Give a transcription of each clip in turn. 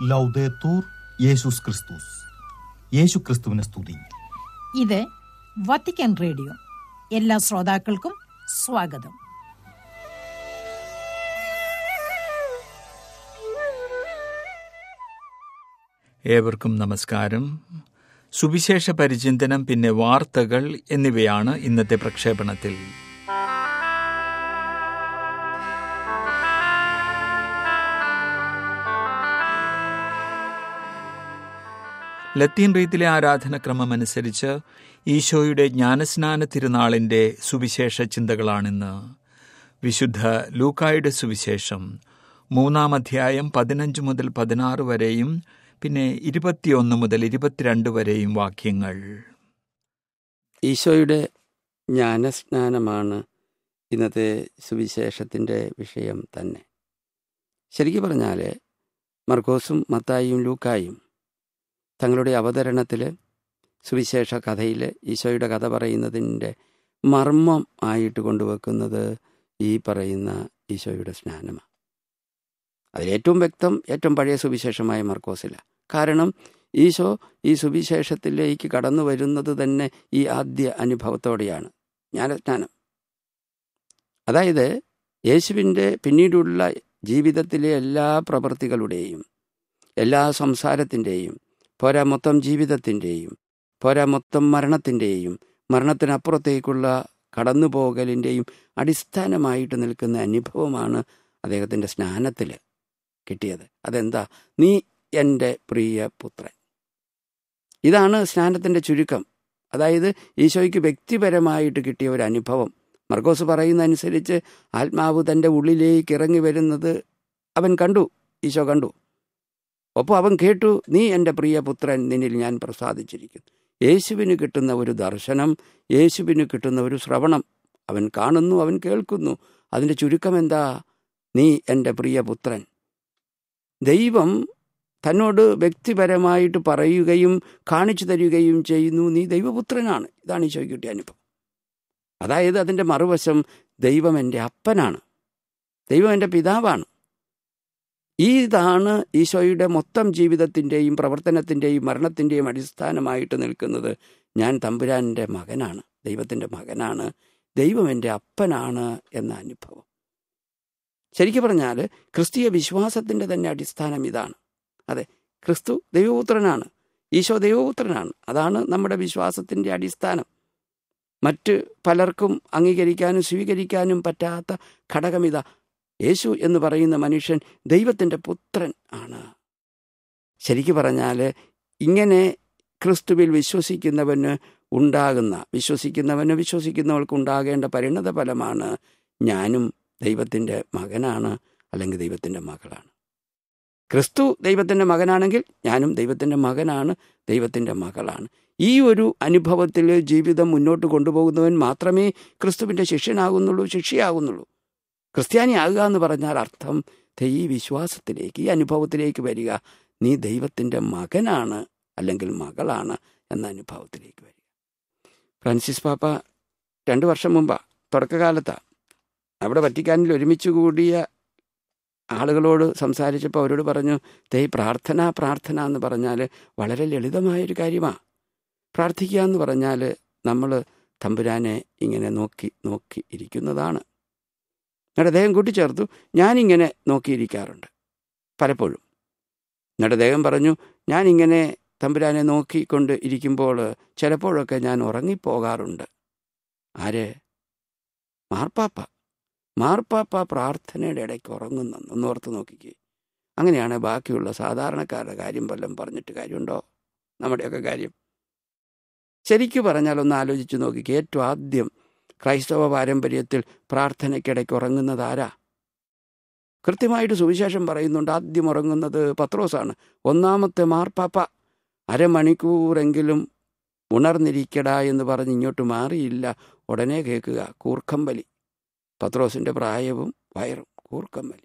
ലൗദേത്തൂർ യേശുസ് ക്രിസ്തുസ് യേശു ക്രിസ്തുവിനെ സ്തുതി ഇത് വത്തിക്കാൻ റേഡിയോ എല്ലാ ശ്രോതാക്കൾക്കും സ്വാഗതം ഏവർക്കും നമസ്കാരം സുവിശേഷ പരിചിന്തനം പിന്നെ വാർത്തകൾ എന്നിവയാണ് ഇന്നത്തെ പ്രക്ഷേപണത്തിൽ ലത്തീൻ റീത്തിലെ ആരാധനക്രമം അനുസരിച്ച് ഈശോയുടെ ജ്ഞാനസ്നാന തിരുനാളിന്റെ സുവിശേഷ ചിന്തകളാണിന്ന് വിശുദ്ധ ലൂക്കായുടെ സുവിശേഷം മൂന്നാം അധ്യായം പതിനഞ്ച് മുതൽ പതിനാറ് വരെയും പിന്നെ ഇരുപത്തിയൊന്ന് മുതൽ ഇരുപത്തിരണ്ട് വരെയും വാക്യങ്ങൾ ഈശോയുടെ ജ്ഞാനസ്നാനമാണ് ഇന്നത്തെ സുവിശേഷത്തിൻ്റെ വിഷയം തന്നെ ശരിക്കും പറഞ്ഞാൽ മർക്കോസും മത്തായിയും ലൂക്കായും തങ്ങളുടെ അവതരണത്തിൽ സുവിശേഷ കഥയിൽ ഈശോയുടെ കഥ പറയുന്നതിൻ്റെ മർമ്മം ആയിട്ട് കൊണ്ടുവെക്കുന്നത് ഈ പറയുന്ന ഈശോയുടെ സ്നാനമാണ് അതിലേറ്റവും വ്യക്തം ഏറ്റവും പഴയ സുവിശേഷമായ മർക്കോസില കാരണം ഈശോ ഈ സുവിശേഷത്തിലേക്ക് കടന്നു വരുന്നത് തന്നെ ഈ ആദ്യ അനുഭവത്തോടെയാണ് ജ്ഞാനസ്നാനം അതായത് യേശുവിൻ്റെ പിന്നീടുള്ള ജീവിതത്തിലെ എല്ലാ പ്രവൃത്തികളുടെയും എല്ലാ സംസാരത്തിൻ്റെയും പോരാ മൊത്തം ജീവിതത്തിൻ്റെയും പോരാ മൊത്തം മരണത്തിൻ്റെയും മരണത്തിനപ്പുറത്തേക്കുള്ള കടന്നുപോകലിൻ്റെയും അടിസ്ഥാനമായിട്ട് നിൽക്കുന്ന അനുഭവമാണ് അദ്ദേഹത്തിൻ്റെ സ്നാനത്തിൽ കിട്ടിയത് അതെന്താ നീ എൻ്റെ പ്രിയ പുത്രൻ ഇതാണ് സ്നാനത്തിൻ്റെ ചുരുക്കം അതായത് ഈശോയ്ക്ക് വ്യക്തിപരമായിട്ട് കിട്ടിയ ഒരു അനുഭവം മർഗോസ് പറയുന്ന അനുസരിച്ച് ആത്മാവ് തൻ്റെ ഉള്ളിലേക്ക് ഇറങ്ങി വരുന്നത് അവൻ കണ്ടു ഈശോ കണ്ടു ഒപ്പം അവൻ കേട്ടു നീ എൻ്റെ പ്രിയ പുത്രൻ നിന്നിൽ ഞാൻ പ്രസാദിച്ചിരിക്കുന്നു യേശുവിന് കിട്ടുന്ന ഒരു ദർശനം യേശുവിന് കിട്ടുന്ന ഒരു ശ്രവണം അവൻ കാണുന്നു അവൻ കേൾക്കുന്നു അതിൻ്റെ ചുരുക്കം എന്താ നീ എൻ്റെ പ്രിയ പുത്രൻ ദൈവം തന്നോട് വ്യക്തിപരമായിട്ട് പറയുകയും കാണിച്ചു തരികയും ചെയ്യുന്നു നീ ദൈവപുത്രനാണ് ഇതാണ് ഈശോയ്ക്ക് കിട്ടിയ അനുഭവം അതായത് അതിൻ്റെ മറുവശം ദൈവം എൻ്റെ അപ്പനാണ് ദൈവം എൻ്റെ പിതാവാണ് ഇതാണ് ഈശോയുടെ മൊത്തം ജീവിതത്തിൻ്റെയും പ്രവർത്തനത്തിൻ്റെയും മരണത്തിൻ്റെയും അടിസ്ഥാനമായിട്ട് നിൽക്കുന്നത് ഞാൻ തമ്പുരാൻ്റെ മകനാണ് ദൈവത്തിൻ്റെ മകനാണ് ദൈവം എൻ്റെ അപ്പനാണ് എന്ന അനുഭവം ശരിക്കും പറഞ്ഞാൽ ക്രിസ്തീയ വിശ്വാസത്തിൻ്റെ തന്നെ അടിസ്ഥാനം ഇതാണ് അതെ ക്രിസ്തു ദൈവപുത്രനാണ് ഈശോ ദൈവപുത്രനാണ് അതാണ് നമ്മുടെ വിശ്വാസത്തിൻ്റെ അടിസ്ഥാനം മറ്റ് പലർക്കും അംഗീകരിക്കാനും സ്വീകരിക്കാനും പറ്റാത്ത ഘടകമിത യേശു എന്ന് പറയുന്ന മനുഷ്യൻ ദൈവത്തിൻ്റെ പുത്രൻ ആണ് ശരിക്കു പറഞ്ഞാൽ ഇങ്ങനെ ക്രിസ്തുവിൽ വിശ്വസിക്കുന്നവന് ഉണ്ടാകുന്ന വിശ്വസിക്കുന്നവന് വിശ്വസിക്കുന്നവർക്ക് ഉണ്ടാകേണ്ട പരിണത ഫലമാണ് ഞാനും ദൈവത്തിൻ്റെ മകനാണ് അല്ലെങ്കിൽ ദൈവത്തിൻ്റെ മകളാണ് ക്രിസ്തു ദൈവത്തിൻ്റെ മകനാണെങ്കിൽ ഞാനും ദൈവത്തിൻ്റെ മകനാണ് ദൈവത്തിൻ്റെ മകളാണ് ഈ ഒരു അനുഭവത്തിൽ ജീവിതം മുന്നോട്ട് കൊണ്ടുപോകുന്നവൻ മാത്രമേ ക്രിസ്തുവിൻ്റെ ശിഷ്യനാകുന്നുള്ളൂ ശിഷ്യയാകുന്നുള്ളൂ ക്രിസ്ത്യാനി ആകുക എന്ന് പറഞ്ഞാൽ അർത്ഥം ഈ വിശ്വാസത്തിലേക്ക് ഈ അനുഭവത്തിലേക്ക് വരിക നീ ദൈവത്തിൻ്റെ മകനാണ് അല്ലെങ്കിൽ മകളാണ് എന്ന അനുഭവത്തിലേക്ക് വരിക ഫ്രാൻസിസ് പാപ്പ രണ്ട് വർഷം മുമ്പാണ് തുടക്കകാലത്താണ് അവിടെ വറ്റിക്കാനിൽ ഒരുമിച്ച് കൂടിയ ആളുകളോട് സംസാരിച്ചപ്പോൾ അവരോട് പറഞ്ഞു തേ പ്രാർത്ഥന പ്രാർത്ഥന എന്ന് പറഞ്ഞാൽ വളരെ ലളിതമായൊരു കാര്യമാണ് പ്രാർത്ഥിക്കുക എന്ന് പറഞ്ഞാൽ നമ്മൾ തമ്പുരാനെ ഇങ്ങനെ നോക്കി നോക്കി ഇരിക്കുന്നതാണ് എന്നിട്ട് അദ്ദേഹം കൂട്ടിച്ചേർത്തു ഞാനിങ്ങനെ നോക്കിയിരിക്കാറുണ്ട് പലപ്പോഴും എന്നിട്ട് അദ്ദേഹം പറഞ്ഞു ഞാനിങ്ങനെ തമ്പുരാനെ നോക്കിക്കൊണ്ട് ഇരിക്കുമ്പോൾ ചിലപ്പോഴൊക്കെ ഞാൻ ഉറങ്ങിപ്പോകാറുണ്ട് ആര് മാർപ്പാപ്പ മാർപ്പാപ്പ പ്രാർത്ഥനയുടെ ഇടയ്ക്ക് ഉറങ്ങുന്നു ഒന്നോർത്ത് നോക്കിക്കേ അങ്ങനെയാണ് ബാക്കിയുള്ള സാധാരണക്കാരുടെ കാര്യം വല്ലതും പറഞ്ഞിട്ട് കാര്യമുണ്ടോ നമ്മുടെയൊക്കെ കാര്യം ശരിക്കു പറഞ്ഞാൽ ഒന്ന് ആലോചിച്ച് നോക്കിക്കേ ഏറ്റവും ആദ്യം ക്രൈസ്തവ പാരമ്പര്യത്തിൽ പ്രാർത്ഥനയ്ക്കിടയ്ക്ക് ഉറങ്ങുന്നത് ആരാ കൃത്യമായിട്ട് സുവിശേഷം പറയുന്നുണ്ട് ആദ്യം ഉറങ്ങുന്നത് പത്രോസാണ് ഒന്നാമത്തെ മാർപ്പാപ്പ അരമണിക്കൂറെങ്കിലും ഉണർന്നിരിക്കടാ എന്ന് പറഞ്ഞ് ഇങ്ങോട്ട് മാറിയില്ല ഉടനെ കേൾക്കുക കൂർക്കമ്പലി പത്രോസിൻ്റെ പ്രായവും വയറും കൂർക്കമ്പലി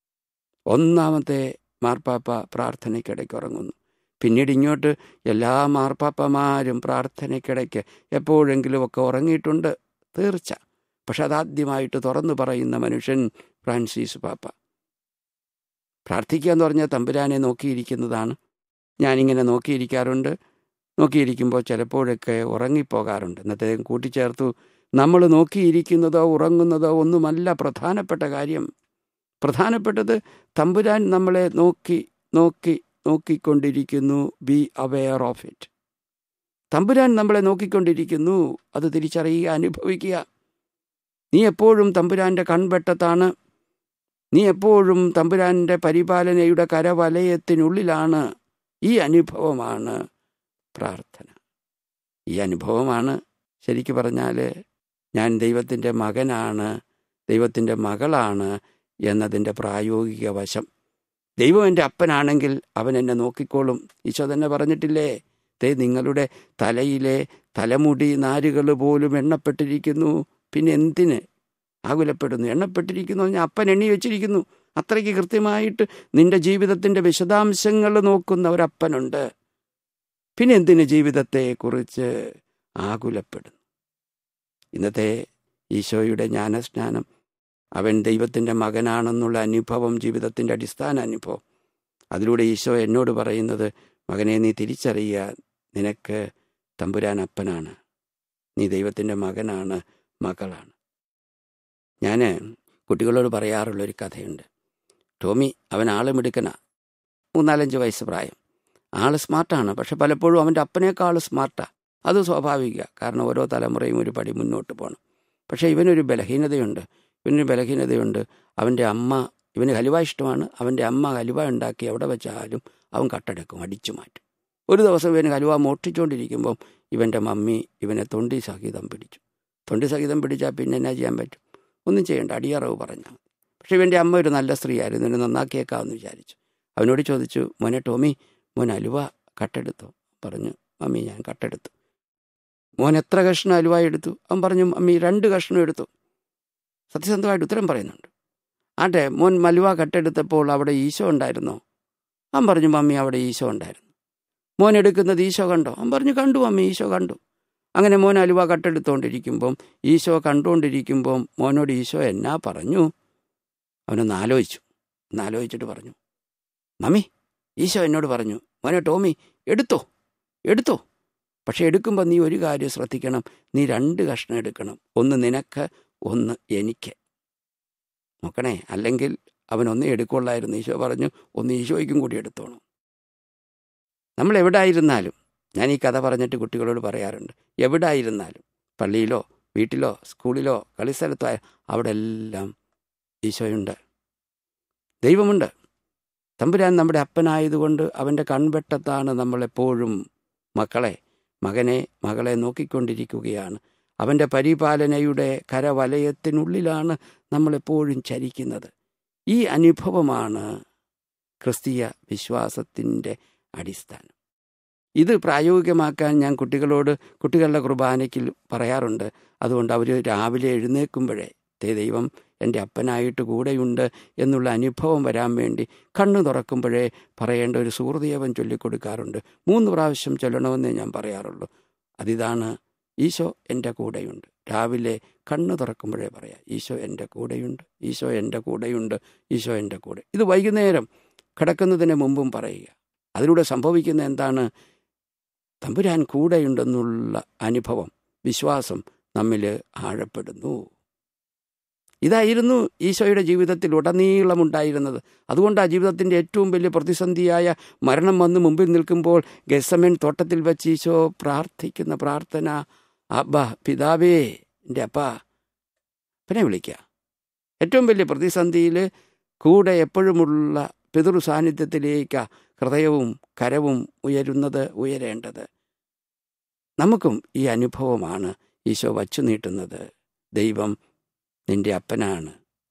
ഒന്നാമത്തെ മാർപ്പാപ്പ പ്രാർത്ഥനയ്ക്കിടയ്ക്ക് ഉറങ്ങുന്നു പിന്നീട് ഇങ്ങോട്ട് എല്ലാ മാർപ്പാപ്പമാരും പ്രാർത്ഥനയ്ക്കിടയ്ക്ക് എപ്പോഴെങ്കിലുമൊക്കെ ഉറങ്ങിയിട്ടുണ്ട് തീർച്ച പക്ഷെ അതാദ്യമായിട്ട് തുറന്നു പറയുന്ന മനുഷ്യൻ ഫ്രാൻസിസ് പാപ്പ പ്രാർത്ഥിക്കുക എന്ന് പറഞ്ഞാൽ തമ്പുരാനെ നോക്കിയിരിക്കുന്നതാണ് ഞാനിങ്ങനെ നോക്കിയിരിക്കാറുണ്ട് നോക്കിയിരിക്കുമ്പോൾ ചിലപ്പോഴൊക്കെ ഉറങ്ങിപ്പോകാറുണ്ട് ഇന്നത്തെ കൂട്ടിച്ചേർത്തു നമ്മൾ നോക്കിയിരിക്കുന്നതോ ഉറങ്ങുന്നതോ ഒന്നുമല്ല പ്രധാനപ്പെട്ട കാര്യം പ്രധാനപ്പെട്ടത് തമ്പുരാൻ നമ്മളെ നോക്കി നോക്കി നോക്കിക്കൊണ്ടിരിക്കുന്നു ബി അവെയർ ഓഫ് ഇറ്റ് തമ്പുരാൻ നമ്മളെ നോക്കിക്കൊണ്ടിരിക്കുന്നു അത് തിരിച്ചറിയുക അനുഭവിക്കുക നീ എപ്പോഴും തമ്പുരാന്റെ കൺവെട്ടത്താണ് നീ എപ്പോഴും തമ്പുരാന്റെ പരിപാലനയുടെ കരവലയത്തിനുള്ളിലാണ് ഈ അനുഭവമാണ് പ്രാർത്ഥന ഈ അനുഭവമാണ് ശരിക്കു പറഞ്ഞാൽ ഞാൻ ദൈവത്തിൻ്റെ മകനാണ് ദൈവത്തിൻ്റെ മകളാണ് എന്നതിൻ്റെ പ്രായോഗിക വശം ദൈവം എൻ്റെ അപ്പനാണെങ്കിൽ അവൻ എന്നെ നോക്കിക്കോളും ഈശോ തന്നെ പറഞ്ഞിട്ടില്ലേ ദേ നിങ്ങളുടെ തലയിലെ തലമുടി നാരുകൾ പോലും എണ്ണപ്പെട്ടിരിക്കുന്നു പിന്നെ എന്തിന് ആകുലപ്പെടുന്നു എണ്ണപ്പെട്ടിരിക്കുന്നു ഞാൻ അപ്പൻ എണ്ണി വെച്ചിരിക്കുന്നു അത്രയ്ക്ക് കൃത്യമായിട്ട് നിന്റെ ജീവിതത്തിൻ്റെ വിശദാംശങ്ങൾ നോക്കുന്ന ഒരപ്പനുണ്ട് പിന്നെ എന്തിന് ജീവിതത്തെക്കുറിച്ച് ആകുലപ്പെടുന്നു ഇന്നത്തെ ഈശോയുടെ ജ്ഞാനസ്നാനം അവൻ ദൈവത്തിൻ്റെ മകനാണെന്നുള്ള അനുഭവം ജീവിതത്തിൻ്റെ അടിസ്ഥാന അനുഭവം അതിലൂടെ ഈശോ എന്നോട് പറയുന്നത് മകനെ നീ തിരിച്ചറിയുക നിനക്ക് തമ്പുരാൻ അപ്പനാണ് നീ ദൈവത്തിൻ്റെ മകനാണ് മകളാണ് ഞാൻ കുട്ടികളോട് പറയാറുള്ള ഒരു കഥയുണ്ട് ടോമി അവൻ ആള് മിടുക്കനാ മൂന്നാലഞ്ച് വയസ്സ് പ്രായം ആള് സ്മാർട്ടാണ് പക്ഷെ പലപ്പോഴും അവൻ്റെ അപ്പനേക്കാൾ സ്മാർട്ടാ അത് സ്വാഭാവിക കാരണം ഓരോ തലമുറയും ഒരു പടി മുന്നോട്ട് പോകണം പക്ഷേ ഇവനൊരു ബലഹീനതയുണ്ട് ഇവനൊരു ബലഹീനതയുണ്ട് അവൻ്റെ അമ്മ ഇവന് ഹലുവ ഇഷ്ടമാണ് അവൻ്റെ അമ്മ ഹലുവ ഉണ്ടാക്കി എവിടെ വെച്ചാലും അവൻ കട്ടെടുക്കും അടിച്ചു മാറ്റും ഒരു ദിവസം ഇവന് ഹലുവ മോഷ്ടിച്ചുകൊണ്ടിരിക്കുമ്പം ഇവൻ്റെ മമ്മി ഇവനെ തൊണ്ടി സഹിതം പിടിച്ചു തൊണ്ടി സഹിതം പിടിച്ചാൽ പിന്നെ എന്നാ ചെയ്യാൻ പറ്റും ഒന്നും ചെയ്യണ്ട അടിയറവ് പറഞ്ഞാൽ മതി പക്ഷേ ഇവൻ്റെ അമ്മ ഒരു നല്ല സ്ത്രീയായിരുന്നു എന്നെ നന്നാക്കിയേക്കാമെന്ന് വിചാരിച്ചു അവനോട് ചോദിച്ചു മോനെ ടോമി മോൻ അലുവ കട്ടെടുത്തോ പറഞ്ഞു മമ്മി ഞാൻ കട്ടെടുത്തു മോൻ എത്ര കഷ്ണം അലുവ എടുത്തു അവൻ പറഞ്ഞു മമ്മി രണ്ട് കഷ്ണം എടുത്തു സത്യസന്ധമായിട്ട് ഉത്തരം പറയുന്നുണ്ട് ആട്ടെ മോൻ മലുവ കട്ടെടുത്തപ്പോൾ അവിടെ ഈശോ ഉണ്ടായിരുന്നോ അവൻ പറഞ്ഞു മമ്മി അവിടെ ഈശോ ഉണ്ടായിരുന്നു മോൻ എടുക്കുന്നത് ഈശോ കണ്ടോ അവൻ പറഞ്ഞു കണ്ടു മമ്മി ഈശോ കണ്ടു അങ്ങനെ മോൻ അലുവ കട്ടെടുത്തുകൊണ്ടിരിക്കുമ്പം ഈശോ കണ്ടുകൊണ്ടിരിക്കുമ്പം മോനോട് ഈശോ എന്നാ പറഞ്ഞു അവനൊന്ന് ആലോചിച്ചു ഒന്ന് ആലോചിച്ചിട്ട് പറഞ്ഞു മമ്മി ഈശോ എന്നോട് പറഞ്ഞു മോനെ ടോമി എടുത്തോ എടുത്തോ പക്ഷെ എടുക്കുമ്പോൾ നീ ഒരു കാര്യം ശ്രദ്ധിക്കണം നീ രണ്ട് കഷ്ണം എടുക്കണം ഒന്ന് നിനക്ക് ഒന്ന് എനിക്ക് നോക്കണേ അല്ലെങ്കിൽ അവൻ ഒന്നേ എടുക്കുള്ളായിരുന്നു ഈശോ പറഞ്ഞു ഒന്ന് ഈശോയ്ക്കും കൂടി എടുത്തോണം നമ്മൾ എവിടായിരുന്നാലും ഞാൻ ഈ കഥ പറഞ്ഞിട്ട് കുട്ടികളോട് പറയാറുണ്ട് എവിടായിരുന്നാലും പള്ളിയിലോ വീട്ടിലോ സ്കൂളിലോ കളിസ്ഥലത്തോ ആയ അവിടെ എല്ലാം ഈശോയുണ്ട് ദൈവമുണ്ട് തമ്പുരാൻ നമ്മുടെ അപ്പനായതുകൊണ്ട് അവൻ്റെ കൺവെട്ടത്താണ് നമ്മളെപ്പോഴും മക്കളെ മകനെ മകളെ നോക്കിക്കൊണ്ടിരിക്കുകയാണ് അവൻ്റെ പരിപാലനയുടെ കരവലയത്തിനുള്ളിലാണ് നമ്മളെപ്പോഴും ചരിക്കുന്നത് ഈ അനുഭവമാണ് ക്രിസ്തീയ വിശ്വാസത്തിൻ്റെ അടിസ്ഥാനം ഇത് പ്രായോഗികമാക്കാൻ ഞാൻ കുട്ടികളോട് കുട്ടികളുടെ കുർബാനയ്ക്ക് പറയാറുണ്ട് അതുകൊണ്ട് അവർ രാവിലെ എഴുന്നേൽക്കുമ്പോഴേ തേ ദൈവം എൻ്റെ അപ്പനായിട്ട് കൂടെയുണ്ട് എന്നുള്ള അനുഭവം വരാൻ വേണ്ടി കണ്ണു തുറക്കുമ്പോഴേ പറയേണ്ട ഒരു സൂഹൃദയവൻ ചൊല്ലിക്കൊടുക്കാറുണ്ട് മൂന്ന് പ്രാവശ്യം ചൊല്ലണമെന്നേ ഞാൻ പറയാറുള്ളൂ അതിതാണ് ഈശോ എൻ്റെ കൂടെയുണ്ട് രാവിലെ കണ്ണു തുറക്കുമ്പോഴേ പറയാം ഈശോ എൻ്റെ കൂടെയുണ്ട് ഈശോ എൻ്റെ കൂടെയുണ്ട് ഈശോ എൻ്റെ കൂടെ ഇത് വൈകുന്നേരം കിടക്കുന്നതിന് മുമ്പും പറയുക അതിലൂടെ സംഭവിക്കുന്ന എന്താണ് തമ്പുരാൻ കൂടെയുണ്ടെന്നുള്ള അനുഭവം വിശ്വാസം നമ്മിൽ ആഴപ്പെടുന്നു ഇതായിരുന്നു ഈശോയുടെ ജീവിതത്തിൽ ഉടനീളം ഉണ്ടായിരുന്നത് അതുകൊണ്ട് ആ ജീവിതത്തിൻ്റെ ഏറ്റവും വലിയ പ്രതിസന്ധിയായ മരണം വന്ന് മുമ്പിൽ നിൽക്കുമ്പോൾ ഗസമൻ തോട്ടത്തിൽ വെച്ച് ഈശോ പ്രാർത്ഥിക്കുന്ന പ്രാർത്ഥന അബ്ബ പിതാവേ എൻ്റെ അപ്പ അപ്പനെ വിളിക്കുക ഏറ്റവും വലിയ പ്രതിസന്ധിയിൽ കൂടെ എപ്പോഴുമുള്ള പിതൃ സാന്നിധ്യത്തിലേക്ക് ഹൃദയവും കരവും ഉയരുന്നത് ഉയരേണ്ടത് നമുക്കും ഈ അനുഭവമാണ് ഈശോ വച്ചു നീട്ടുന്നത് ദൈവം നിന്റെ അപ്പനാണ്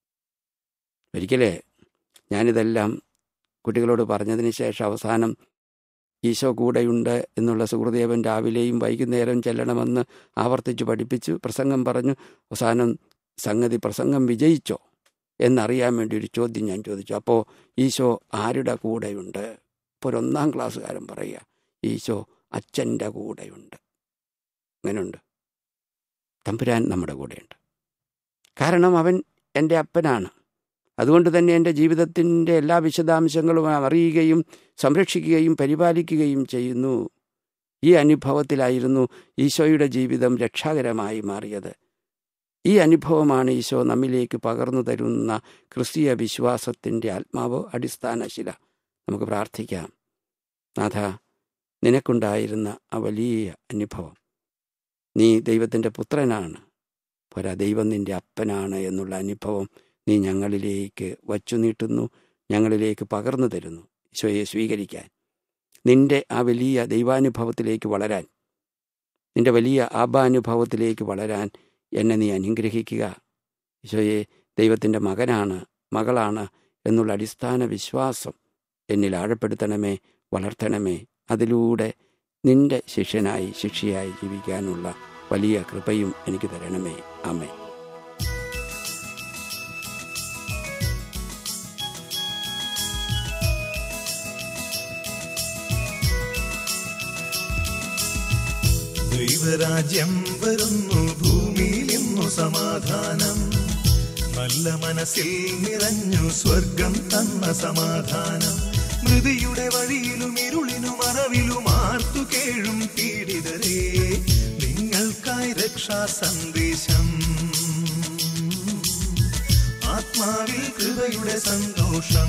ഒരിക്കലേ ഞാനിതെല്ലാം കുട്ടികളോട് പറഞ്ഞതിന് ശേഷം അവസാനം ഈശോ കൂടെയുണ്ട് എന്നുള്ള സുഹൃദേവൻ രാവിലെയും വൈകുന്നേരം ചെല്ലണമെന്ന് ആവർത്തിച്ച് പഠിപ്പിച്ചു പ്രസംഗം പറഞ്ഞു അവസാനം സംഗതി പ്രസംഗം വിജയിച്ചോ എന്നറിയാൻ വേണ്ടി ഒരു ചോദ്യം ഞാൻ ചോദിച്ചു അപ്പോൾ ഈശോ ആരുടെ കൂടെയുണ്ട് ഇപ്പോൾ ഒരു ഒന്നാം ക്ലാസ്സുകാരൻ പറയുക ഈശോ അച്ഛൻ്റെ കൂടെയുണ്ട് അങ്ങനെയുണ്ട് തമ്പുരാൻ നമ്മുടെ കൂടെയുണ്ട് കാരണം അവൻ എൻ്റെ അപ്പനാണ് അതുകൊണ്ട് തന്നെ എൻ്റെ ജീവിതത്തിൻ്റെ എല്ലാ വിശദാംശങ്ങളും അറിയുകയും സംരക്ഷിക്കുകയും പരിപാലിക്കുകയും ചെയ്യുന്നു ഈ അനുഭവത്തിലായിരുന്നു ഈശോയുടെ ജീവിതം രക്ഷാകരമായി മാറിയത് ഈ അനുഭവമാണ് ഈശോ നമ്മിലേക്ക് പകർന്നു തരുന്ന ക്രിസ്തീയ വിശ്വാസത്തിൻ്റെ ആത്മാവ് അടിസ്ഥാന ശില നമുക്ക് പ്രാർത്ഥിക്കാം നാഥ നിനക്കുണ്ടായിരുന്ന ആ വലിയ അനുഭവം നീ ദൈവത്തിൻ്റെ പുത്രനാണ് പോരാ ദൈവം നിൻ്റെ അപ്പനാണ് എന്നുള്ള അനുഭവം നീ ഞങ്ങളിലേക്ക് വച്ചു നീട്ടുന്നു ഞങ്ങളിലേക്ക് പകർന്നു തരുന്നു ഈശോയെ സ്വീകരിക്കാൻ നിന്റെ ആ വലിയ ദൈവാനുഭവത്തിലേക്ക് വളരാൻ നിന്റെ വലിയ ആബാനുഭവത്തിലേക്ക് വളരാൻ എന്നെ നീ അനുഗ്രഹിക്കുക ഈശോയെ ദൈവത്തിൻ്റെ മകനാണ് മകളാണ് എന്നുള്ള അടിസ്ഥാന വിശ്വാസം എന്നിൽ ആഴപ്പെടുത്തണമേ വളർത്തണമേ അതിലൂടെ നിന്റെ ശിഷ്യനായി ശിഷ്യയായി ജീവിക്കാനുള്ള വലിയ കൃപയും എനിക്ക് തരണമേ അമ്മേ ദൈവരാജ്യം വരുന്നു ഭൂമിയിൽ ഇന്നു സമാധാനം നല്ല മനസ്സിൽ നിറഞ്ഞു സ്വർഗം തന്ന സമാധാനം മൃതിയുടെ വഴിയിലും ഇരുളിനും മറവിലും ആർത്തു കേഴും പീഡിതരേ നിങ്ങൾക്കായി രക്ഷാ സന്ദേശം ആത്മാവിൽ കൃപയുടെ സന്തോഷം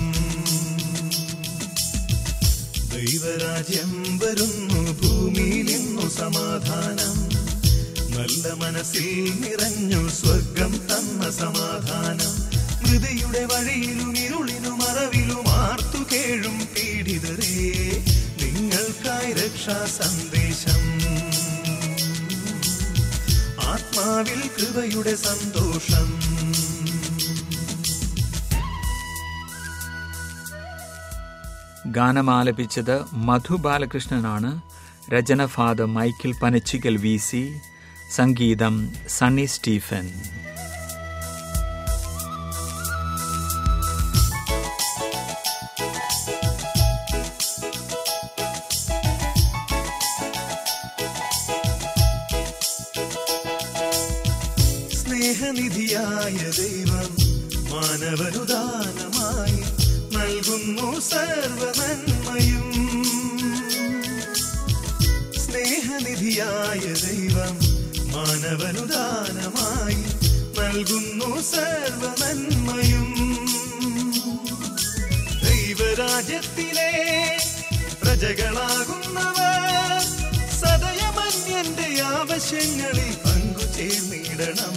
ദൈവരാജ്യം വരുന്നു ഭൂമിയിൽ ഇന്നു സമാധാനം നല്ല മനസ്സിൽ നിറഞ്ഞു സ്വർഗം തന്ന സമാധാനം മൃതിയുടെ വഴിയിലും ഇരുളിനും മറവിലും ആർത്തു കേഴും പീഡിതരേ നിങ്ങൾക്കായി രക്ഷാ സന്ദേശം ആത്മാവിൽ കൃപയുടെ സന്തോഷം ഗാനമാലപിച്ചത് മധു ബാലകൃഷ്ണനാണ് രചന father Michael Panachikkal V C സംഗീതം സണ്ണി സ്റ്റീഫൻ സ്നേഹനിധിയായ ദൈവം മാനവനുദാനമായി നൽകുന്നു സർവനന്മയും സ്നേഹനിധിയായ ദൈവം മാനവനുദാനമായി നൽകുന്നു സർവനന്മയും ദൈവരാജ്യത്തിലെ പ്രജകളാകുന്നവർ സദയമന്യന്റെ ആവശ്യങ്ങളിൽ പങ്കുചേർന്നിടണം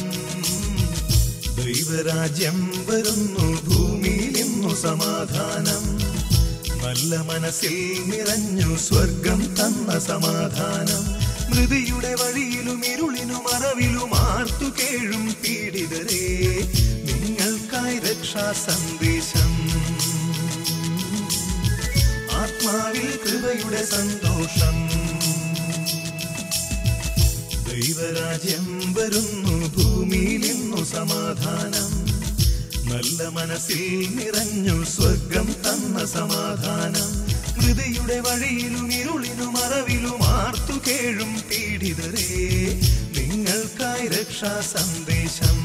ദൈവരാജ്യം വരുന്നു ഭൂമിയിൽ ഇന്നു സമാധാനം നല്ല മനസ്സിൽ നിറഞ്ഞു സ്വർഗം തന്ന സമാധാനം മൃതിയുടെ വഴിയിലും ഇരുളിനും മറവിലും ആർത്തു കേഴും പീഡിതരേ നിങ്ങൾക്കായി രക്ഷാ സന്ദേശം ആത്മാവിൽ കൃപയുടെ സന്തോഷം ദൈവരാജ്യം വരുന്നു ഭൂമിയിൽ ഇന്നു സമാധാനം നല്ല മനസ്സിൽ നിറഞ്ഞു സ്വർഗം തന്ന സമാധാനം മൃതിയുടെ വഴിയിലും ഇരുളിനും മറവിലും ആർത്തു കേഴും പീഡിതരേ നിങ്ങൾക്കായി രക്ഷാ സന്ദേശം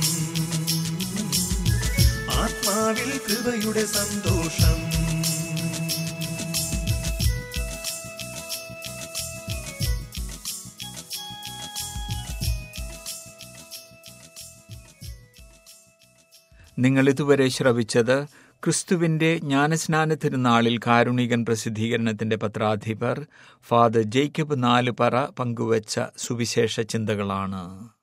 ആത്മാവിൽ കൃപയുടെ സന്തോഷം നിങ്ങൾ ഇതുവരെ ശ്രവിച്ചത് ക്രിസ്തുവിന്റെ ജ്ഞാനസ്നാന തിരുനാളിൽ കാരുണികൻ പ്രസിദ്ധീകരണത്തിന്റെ പത്രാധിപർ ഫാദർ ജേക്കബ് നാലുപറ പങ്കുവച്ച സുവിശേഷ ചിന്തകളാണ്